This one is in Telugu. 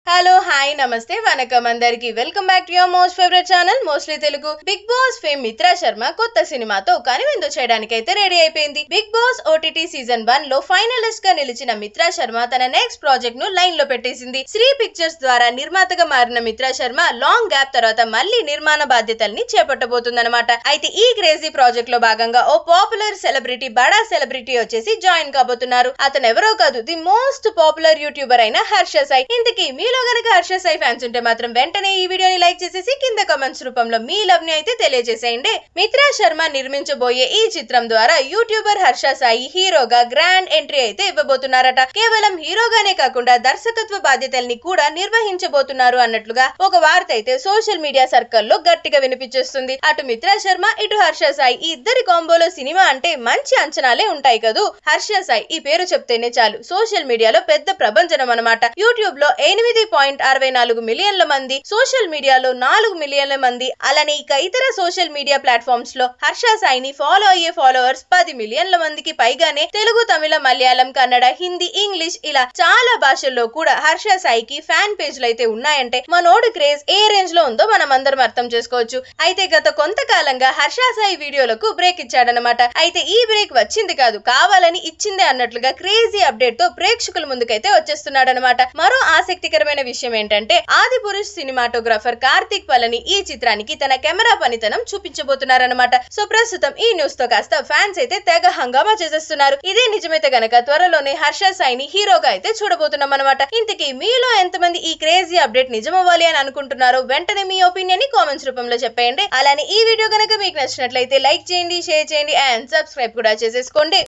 హలో హాయ్ నమస్తే వనకం అందరికి welcome back to your most favourite channel mostly Telugu Bigg Boss fame Mitra Sharma కొత్త సినిమాతో కనువిందు చేయడానికి అయితే రెడీ అయిపోయింది Bigg Boss OTT season one లో ఫైనలిస్ట్ గా నిలిచిన మిత్రా శర్మ తన నెక్స్ట్ ప్రాజెక్ట్ ను లైన్ లో పెట్టేసింది శ్రీ పిక్చర్స్ ద్వారా నిర్మాతగా మారిన మిత్రా శర్మ లాంగ్ గ్యాప్ తర్వాత మళ్ళీ నిర్మాణ బాధ్యతల్ని చేపట్టబోతుందన్నమాట అయితే ఈ క్రేజీ ప్రాజెక్ట్ లో భాగంగా ఓ పాపులర్ సెలబ్రిటీ బడా సెలబ్రిటీ వచ్చేసి జాయిన్ కాబోతున్నారు అతను ఎవరో కాదు ది మోస్ట్ పాపులర్ యూట్యూబర్ అయిన హర్ష సాయి ఇంతకీ మీలో గనక హర్ష సాయి ఫ్యాన్స్ ఉంటే మాత్రం వెంటనే ఈ వీడియోని లైక్ చేసేసి కింద కామెంట్స్ రూపంలో మీ లవ్ ని అయితే తెలియజేసేయండి మిత్రా శర్మ నిర్మించబోయే ఈ చిత్రం ద్వారా యూట్యూబర్ హర్ష సాయి హీరోగా గ్రాండ్ ఎంట్రీ అయితే ఇవ్వబోతున్నారట కేవలం హీరోగానే కాకుండా దర్శకత్వ బాధ్యతల్ని కూడా నిర్వహించబోతున్నారు అన్నట్లుగా ఒక వార్త అయితే సోషల్ మీడియా సర్కిల్లో గట్టిగా వినిపించేస్తుంది అటు మిత్రా శర్మ ఇటు హర్ష సాయి ఈ ఇద్దరి కాంబోలో సినిమా అంటే మంచి అంచనాలే ఉంటాయి కదూ హర్ష సాయి ఈ పేరు చెప్తేనే చాలు సోషల్ మీడియాలో పెద్ద ప్రభంజనం అనమాట యూట్యూబ్ లో ఎనిమిది పాయింట్ అరవై నాలుగు మిలియన్ల మంది సోషల్ మీడియాలో నాలుగు మిలియన్ల మంది అలానే ఇక ఇతర సోషల్ మీడియా ప్లాట్ఫామ్స్ లో హర్ష సాయిని ఫాలో అయ్యే ఫాలోవర్స్ పది మిలియన్ల మందికి పైగానే తెలుగు తమిళ మలయాళం కన్నడ హిందీ ఇంగ్లీష్ ఇలా చాలా భాషల్లో కూడా హర్ష సాయికి ఫ్యాన్ పేజ్లు అయితే ఉన్నాయంటే మనోడు క్రేజ్ ఏ రేంజ్ లో ఉందో మనం అందరం అర్థం చేసుకోవచ్చు అయితే గత కొంతకాలంగా హర్ష సాయి వీడియోలకు బ్రేక్ ఇచ్చాడనమాట అయితే ఈ బ్రేక్ వచ్చింది కాదు కావాలని ఇచ్చిందే అన్నట్లుగా క్రేజీ అప్డేట్ తో ప్రేక్షకుల ముందుకైతే వచ్చేస్తున్నాడనమాట మరో ఆసక్తికరమైన విషయం ఏంటంటే ఆది పురుష్ సినిమాటోగ్రాఫర్ కార్తిక్ పలని ఈ చిత్రానికి తన కెమెరా పనితనం చూపించబోతున్నారనమాట సో ప్రస్తుతం ఈ న్యూస్ తో కాస్త ఫ్యాన్స్ అయితే తెగ హంగామా చేసేస్తున్నారు ఇదే నిజమైతే గనక త్వరలోనే హర్ష సాయిని హీరోగా అయితే చూడబోతున్నాం అనమాట ఇంతకీ మీలో ఎంతమంది ఈ క్రేజీ అప్డేట్ నిజమవ్వాలి అని అనుకుంటున్నారో వెంటనే మీ ఒపీనియన్ ని కామెంట్స్ రూపంలో చెప్పేయండి అలానే ఈ వీడియో గనక మీకు నచ్చినట్లయితే లైక్ చేయండి షేర్ చేయండి అండ్ సబ్స్క్రైబ్ కూడా చేసేసుకోండి